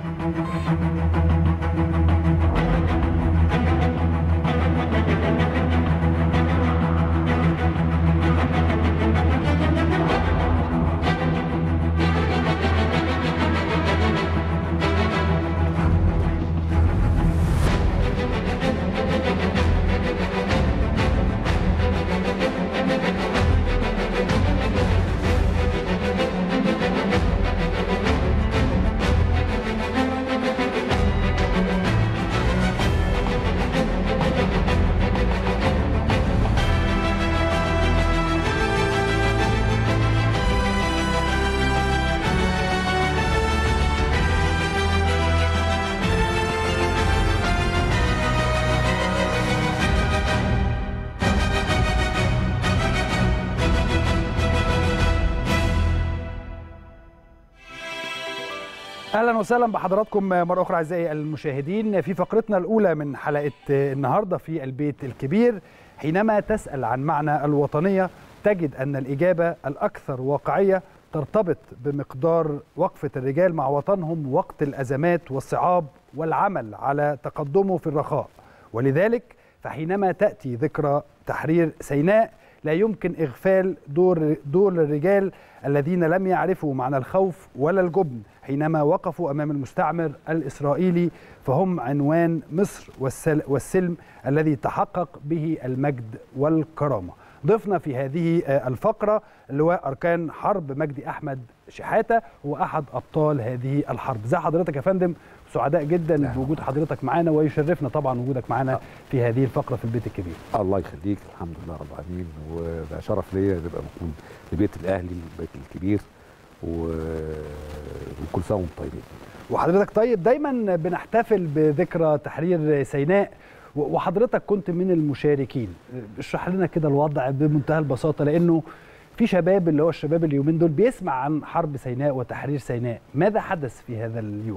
اهلا وسهلا بحضراتكم مره اخرى اعزائي المشاهدين في فقرتنا الاولى من حلقه النهارده في البيت الكبير حينما تسال عن معنى الوطنيه تجد ان الاجابه الاكثر واقعيه ترتبط بمقدار وقفه الرجال مع وطنهم وقت الازمات والصعاب والعمل على تقدمه في الرخاء ولذلك فحينما تاتي ذكرى تحرير سيناء لا يمكن اغفال دور دور الرجال الذين لم يعرفوا معنى الخوف ولا الجبن حينما وقفوا امام المستعمر الاسرائيلي فهم عنوان مصر والسلم الذي تحقق به المجد والكرامه. ضفنا في هذه الفقره اللواء اركان حرب مجدي احمد شحاته هو احد ابطال هذه الحرب. ازي حضرتك يا فندم؟ سعداء جدا بوجود حضرتك معانا ويشرفنا طبعا وجودك معانا في هذه الفقره في البيت الكبير. الله يخليك الحمد لله رب العالمين وده شرف ليا نبقى موجود في بيت الاهلي البيت الكبير و... وكل سنه وانتم طيبين. وحضرتك طيب دايما بنحتفل بذكرى تحرير سيناء وحضرتك كنت من المشاركين اشرح لنا كده الوضع بمنتهى البساطه لانه في شباب اللي هو الشباب اليومين دول بيسمع عن حرب سيناء وتحرير سيناء ماذا حدث في هذا اليوم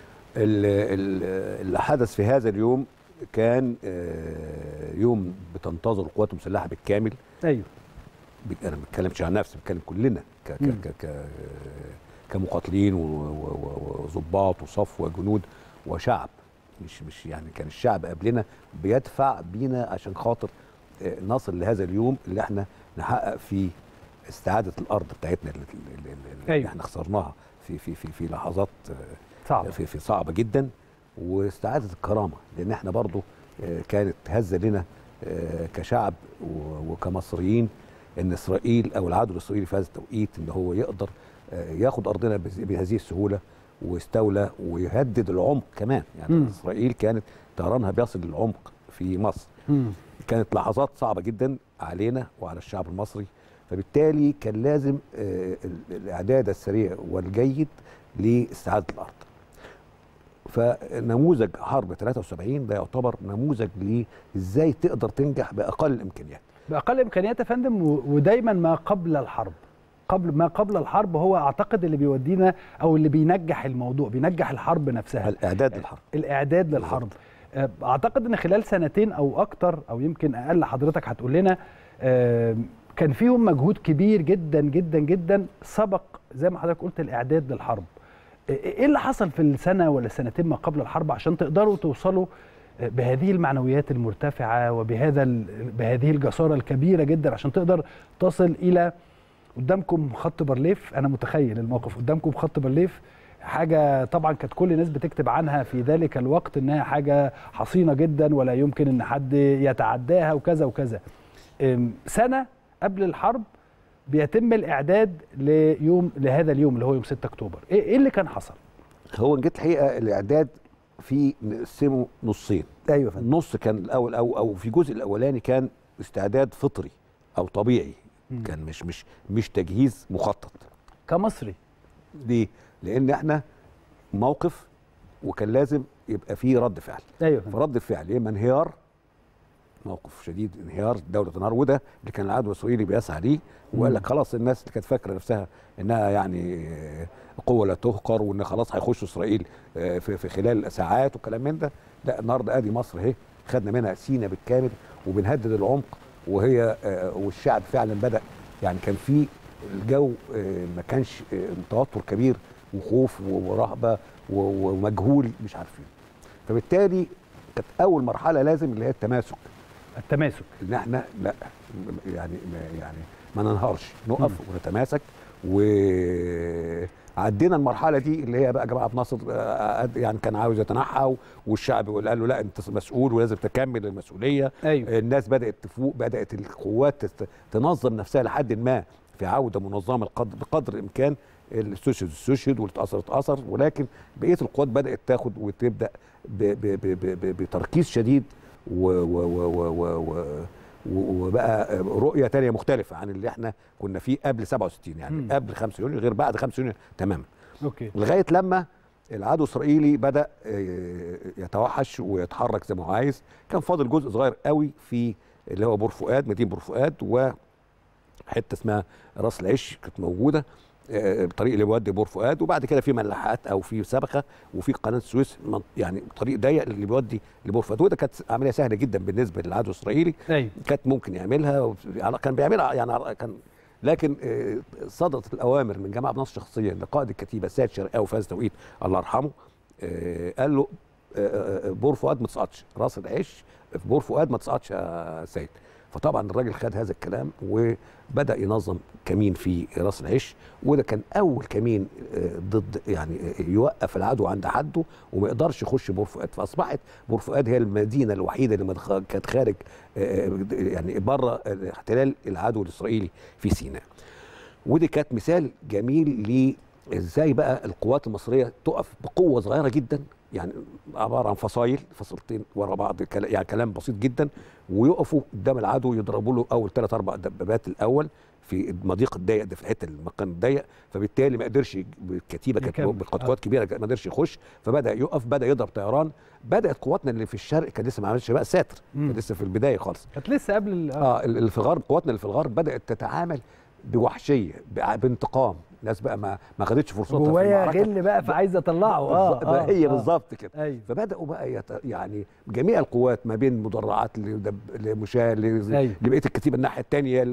اللي حدث في هذا اليوم كان يوم بتنتظر القوات المسلحه بالكامل ايوه انا ما بتكلمش عن نفسي بتكلم كلنا ك ك ك ك كمقاتلين وظباط وصف وجنود وشعب مش مش يعني كان الشعب قبلنا بيدفع بينا عشان خاطر نصل لهذا اليوم اللي احنا نحقق فيه استعاده الارض بتاعتنا اللي, اللي, اللي أيوة. احنا خسرناها في في في في لحظات صعبة. في, في صعبه جدا واستعاده الكرامه لان احنا برضو كانت هزه لنا كشعب وكمصريين ان اسرائيل او العدو الاسرائيلي في هذا التوقيت ان هو يقدر ياخد ارضنا بهذه السهوله واستولى ويهدد العمق كمان يعني م. اسرائيل كانت طيرانها بيصل للعمق في مصر م. كانت لحظات صعبه جدا علينا وعلى الشعب المصري فبالتالي كان لازم الاعداد السريع والجيد لاستعاده الارض فنموذج حرب 73 ده يعتبر نموذج لازاي تقدر تنجح باقل الامكانيات باقل الامكانيات يا فندم ودايما ما قبل الحرب قبل ما قبل الحرب هو اعتقد اللي بيودينا او اللي بينجح الموضوع بينجح الحرب نفسها الاعداد للحرب الاعداد للحرب اعتقد ان خلال سنتين او اكتر او يمكن اقل حضرتك هتقول لنا كان فيهم مجهود كبير جدا جدا جدا سبق زي ما حضرتك قلت الاعداد للحرب ايه اللي حصل في السنه ولا السنتين ما قبل الحرب عشان تقدروا توصلوا بهذه المعنويات المرتفعه وبهذا بهذه الجساره الكبيره جدا عشان تقدر تصل الى قدامكم خط بارليف انا متخيل الموقف قدامكم خط بارليف حاجه طبعا كانت كل الناس بتكتب عنها في ذلك الوقت انها حاجه حصينه جدا ولا يمكن ان حد يتعداها وكذا وكذا سنه قبل الحرب بيتم الاعداد ليوم لهذا اليوم اللي هو يوم 6 اكتوبر ايه اللي كان حصل هو جت الحقيقه الاعداد في نقسمه نصين ايوه فندم نص كان الاول او او في الجزء الاولاني كان استعداد فطري او طبيعي مم. كان مش مش مش تجهيز مخطط كمصري ليه لان احنا موقف وكان لازم يبقى فيه رد فعل ايوه فرد الفعل يا اما انهيار موقف شديد انهيار دوله النهار وده اللي كان العدو الاسرائيلي بيسعى ليه وقال لك خلاص الناس اللي كانت فاكره نفسها انها يعني قوه لا تهقر وان خلاص هيخشوا اسرائيل في, في خلال ساعات وكلام من ده لا النهارده ادي مصر اهي خدنا منها سينا بالكامل وبنهدد العمق وهي والشعب فعلا بدا يعني كان في الجو ما كانش توتر كبير وخوف ورهبه و- ومجهول مش عارفين فبالتالي كانت اول مرحله لازم اللي هي التماسك التماسك ان احنا لا يعني ما يعني ما ننهارش نقف ونتماسك وعدينا المرحله دي اللي هي بقى جماعه عبد الناصر آه، يعني كان عاوز يتنحى والشعب قال له لا انت مسؤول ولازم تكمل المسؤوليه ايوه الناس بدات تفوق بدات القوات تست- تنظم نفسها لحد ما في عوده منظمه القدر بقدر الامكان الاستشهد استشهد واللي اتاثر اتاثر ولكن بقيه القوات بدات تاخد وتبدا ب ب ب ب ب بتركيز شديد و و و و و و و- وبقى رؤيه تانية مختلفه عن اللي احنا كنا فيه قبل 67 يعني مم. قبل 5 يونيو غير بعد 5 يونيو تماما اوكي لغايه لما العدو الاسرائيلي بدا آه، يتوحش ويتحرك زي ما هو عايز كان فاضل جزء صغير قوي في اللي هو بور فؤاد مدينه بور فؤاد وحته اسمها راس العش كانت موجوده آه، الطريق اللي بيودي بور فؤاد وبعد كده في ملاحات او في سبخه وفي قناه السويس من- يعني طريق ضيق اللي بيودي لبور فؤاد وده كانت عمليه سهله جدا بالنسبه للعدو الاسرائيلي ايوه كانت ممكن يعملها و- يعني كان بيعملها يعني على- كان لكن آه، صدرت الاوامر من جماعه بنصر شخصيا لقائد الكتيبه سيد شرقاوي فاز توقيت الله يرحمه آه، قال له آه، آه، بور فؤاد ما تسقطش راس العيش في بور فؤاد ما تسقطش يا سيد فطبعا الراجل خد هذا الكلام وبدا ينظم كمين في راس العيش وده كان اول كمين آه، ضد يعني آه، يوقف العدو عند حده وما يقدرش يخش بور فؤاد فاصبحت بور فؤاد هي المدينه الوحيده اللي مدخ- كانت خارج آه، يعني بره احتلال العدو الاسرائيلي في سيناء ودي كانت مثال جميل ازاي بقى القوات المصريه تقف بقوه صغيره جدا يعني عباره عن فصايل فصيلتين ورا بعض كلا- يعني كلام بسيط جدا ويقفوا قدام العدو يضربوا له اول ثلاث اربع دبابات الاول في المضيق الضيق ده في الحته المكان الضيق فبالتالي ما قدرش ي- الكتيبه كانت يكمل. بقوات كبيره ما قدرش يخش فبدا يقف بدا يضرب طيران بدات قواتنا اللي في الشرق كان لسه ما عملش بقى ساتر مم. كان لسه في البدايه خالص كانت لسه قبل ال- اه ال- اللي في الغرب قواتنا اللي في الغرب بدات تتعامل بوحشيه بع- بانتقام ناس بقى ما ما خدتش فرصتها في جوايا المعركة. غل بقى فعايزه اطلعه اه, بالظبط- آه هي آه. بالظبط كده ايوه فبداوا بقى يت... يعني جميع القوات ما بين مدرعات لدب... لمشاة ل... أيوة. لبقيه الكتيبه الناحيه الثانيه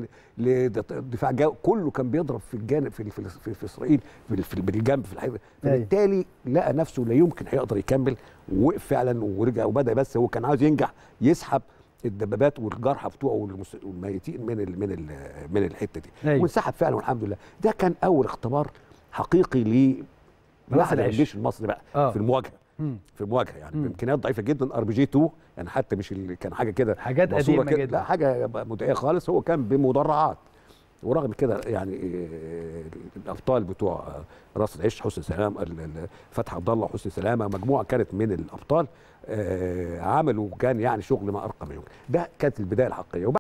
لدفاع جو كله كان بيضرب في الجانب في في, في, في اسرائيل في, في بالجنب في الحقيقه فبالتالي لقى نفسه لا يمكن هيقدر يكمل ووقف فعلا ورجع وبدا بس هو كان عاوز ينجح يسحب الدبابات والجرحى بتوعه والمس- والميتين من ال من ال من الحته دي أيوة. وانسحب فعلا والحمد لله ده كان اول اختبار حقيقي ل راس العش. الجيش المصري بقى آه. في المواجهه مم. في المواجهه يعني مم. بامكانيات ضعيفه جدا ار بي جي 2 يعني حتى مش اللي كان حاجه كده حاجات ماسورة قديمة كده، جدا. لا حاجه مدعيه خالص هو كان بمدرعات ورغم كده يعني آه، الابطال بتوع آه، راس العش حسن سلام ال- ال- فتحي عبد الله وحسن سلامه مجموعه كانت من الابطال آه، عملوا كان يعني شغل ما ارقى ما يمكن ده كانت البدايه الحقيقيه